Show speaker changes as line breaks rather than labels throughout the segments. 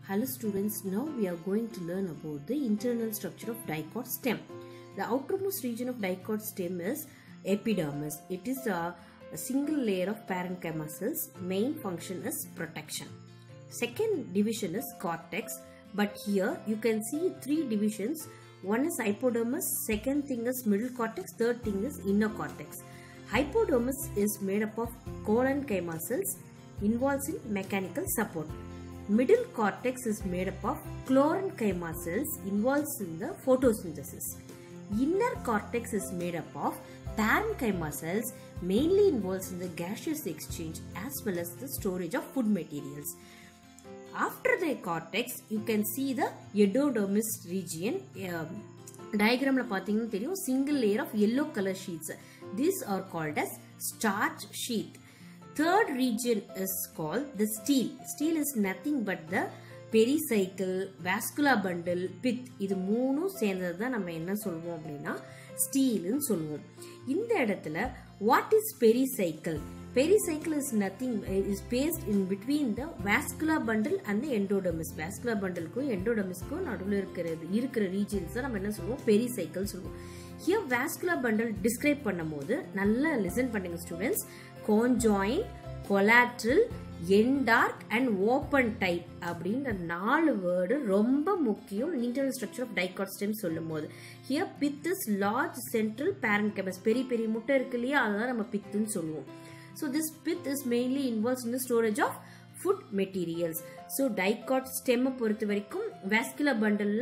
Hello students, now we are going to learn about the internal structure of dicot stem. The outermost region of dicot stem is epidermis. It is a, a single layer of parenchyma cells. Main function is protection. Second division is cortex, but here you can see three divisions. One is hypodermis, second thing is middle cortex, third thing is inner cortex. Hypodermis is made up of collenchyma cells involves in mechanical support. Middle cortex is made up of chlorenchyma cells involves in the photosynthesis. Inner cortex is made up of parenchyma cells mainly involves in the gaseous exchange as well as the storage of food materials. After the cortex, you can see the epidermis region. Um, டயக்ராமில் பார்த்தீங்கன்னா தெரியும் single layer of yellow colour sheets these are called as starch sheet third region is call the stele stele is nothing but the pericycle vascular bundle pith இது மூணும் சேர்ந்தது தான் நம்ம என்ன சொல்லுவோம் அப்படின்னா ஸ்டீல்னு சொல்லுவோம் இந்த இடத்துல what is pericycle pericycle is nothing is placed in between the vascular bundle and endodermis vascular பண்டிலுக்கும் எண்டோடமிஸ்க்கும் நடுவில் இருக்கிறது இருக்கிற ரீஜன்ஸ் தான் நம்ம என்ன சொல்லுவோம் பெரிசைக்கிள் சொல்லுவோம் ஹியர் வாஸ்குலா பண்டில் டிஸ்கிரைப் பண்ணும்போது நல்லா லிசன் பண்ணுங்க students conjoint collateral endarch and open type அப்படின்ற நாலு வேர்டு ரொம்ப முக்கியம் internal structure of dicot stem சொல்லும் போது here pith is large central parenchymas பெரிய பெரிய முட்டை இருக்கு இல்லையா அதுதான் நம்ம பித்துன்னு சொல்லுவோம் so this pith is mainly involves in storage of food materials so dicot ஸ்டெம்மை பொறுத்த வரைக்கும் வேஸ்குலர் பண்டலில்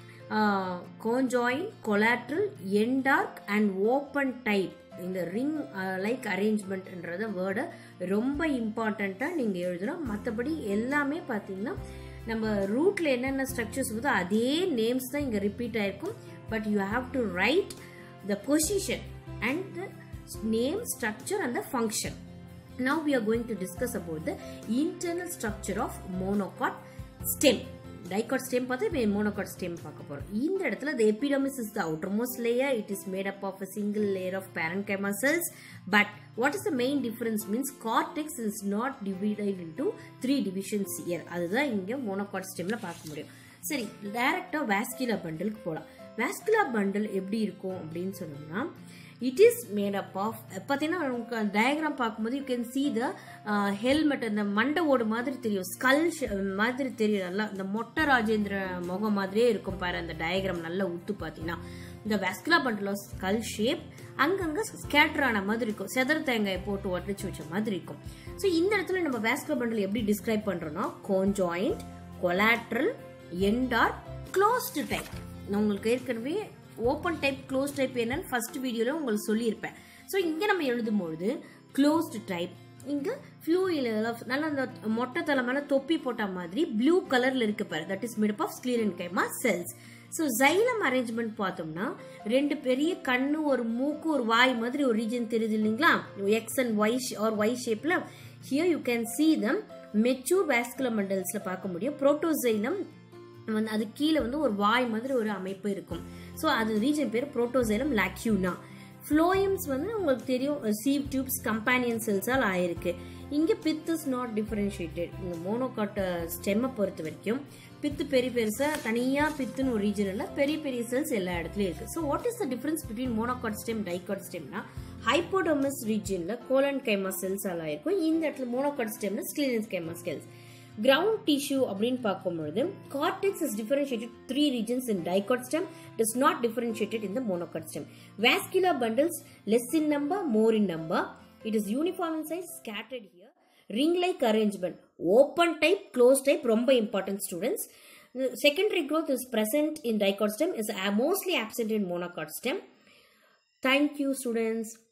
conjoint collateral endarch and open type இந்த ரிங் லைக் அரேஞ்ச்மெண்ட்ன்றத வேர்டை ரொம்ப இம்பார்ட்டண்ட்டாக நீங்கள் எழுதணும் மற்றபடி எல்லாமே பார்த்தீங்கன்னா நம்ம ரூட்டில் என்னென்ன ஸ்ட்ரக்சர்ஸ் வருதோ அதே நேம்ஸ் தான் இங்கே ரிப்பீட் ஆயிருக்கும் but you have to write the position and the name, structure and the function. Now we are going to discuss about the internal structure of monocot stem. Dicot stem பார்த்து இப்போ monocot stem பார்க்க போகிறோம் இந்த இடத்துல the epidermis is the outermost layer it is made up of a single layer of parenchyma cells but what is the main difference means cortex is not divided into three divisions here அதுதான் இங்கே monocot ஸ்டெம்ல பார்க்க முடியும் சரி டைரக்டா vascular பண்டிலுக்கு போகலாம் vascular bundle எப்படி இருக்கும் அப்படின்னு சொன்னோம்னா it is made up of பார்த்தீங்கன்னா உங்களுக்கு டயக்ராம் பார்க்கும்போது you can see the helmet அந்த மண்டை ஓடு மாதிரி தெரியும் ஸ்கல் மாதிரி தெரியும் நல்லா இந்த மொட்டை ராஜேந்திர முகம் மாதிரியே இருக்கும் பாரு அந்த டயக்ராம் நல்லா உத்து பார்த்தீங்கன்னா இந்த வெஸ்குலா பண்டில் ஸ்கல் ஷேப் அங்கங்க ஸ்கேட்டர் ஆன மாதிரி இருக்கும் செதர் தேங்காய் போட்டு ஒட்டச்சு வச்ச மாதிரி இருக்கும் ஸோ இந்த இடத்துல நம்ம வேஸ்குலர் பண்டில் எப்படி டிஸ்கிரைப் பண்றோம்னா conjoint collateral endarch closed type நான் உங்களுக்கு ஏற்கனவே ஓப்பன் டைப் க்ளோஸ் டைப் என்னன்னு ஃபர்ஸ்ட் வீடியோவில் உங்களுக்கு சொல்லியிருப்பேன் ஸோ இங்கே நம்ம எழுதும்பொழுது க்ளோஸ்டு டைப் இங்கே ஃபியூ நல்ல அந்த மொட்டை தலை மேலே தொப்பி போட்ட மாதிரி ப்ளூ கலரில் இருக்கு பாரு that is made up of sclerenchyma cells so xylem arrangement பார்த்தோம்னா ரெண்டு பெரிய கண்ணு ஒரு மூக்கு ஒரு வாய் மாதிரி ஒரு ரீஜன் தெரியுது இல்லைங்களா X and Y or Y ஷேப்பில் here you can see them mature vascular மண்டல்ஸில் பார்க்க முடியும் புரோட்டோசைலம் வந்து அது கீழே வந்து ஒரு வாய் மாதிரி ஒரு அமைப்பு இருக்கும் ஸோ அது ரீஜன் பேர் புரோட்டோசைலம் லாக்யூனா ஃப்ளோயம்ஸ் வந்து உங்களுக்கு தெரியும் சீவ் டியூப்ஸ் கம்பானியன் செல்ஸால் ஆயிருக்கு இங்கே பித் இஸ் நாட் டிஃபரன்ஷியேட்டட் இந்த மோனோகாட்ட ஸ்டெம்மை பொறுத்த வரைக்கும் பித்து பெரிய பெருசாக தனியாக பித்துன்னு ஒரு ரீஜன் இல்லை பெரிய பெரிய செல்ஸ் எல்லா இடத்துலையும் இருக்குது so what is the difference between monocot stem dicot ஸ்டெம்னா ஹைப்போடோமஸ் ரீஜனில் கோலன் கைமா செல்ஸால் ஆயிருக்கும் இந்த இடத்துல மோனோகாட் ஸ்டெம்ல sclerenchyma cells ground tissue அப்படின்னு பார்க்கும்பொழுது cortex is differentiated three regions in dicot stem is not differentiated in the monocot stem vascular bundles less in number more in number it is uniform in size scattered here ring like arrangement open type close type ரொம்ப important students secondary growth is present in dicot stem is mostly absent in monocot stem thank you students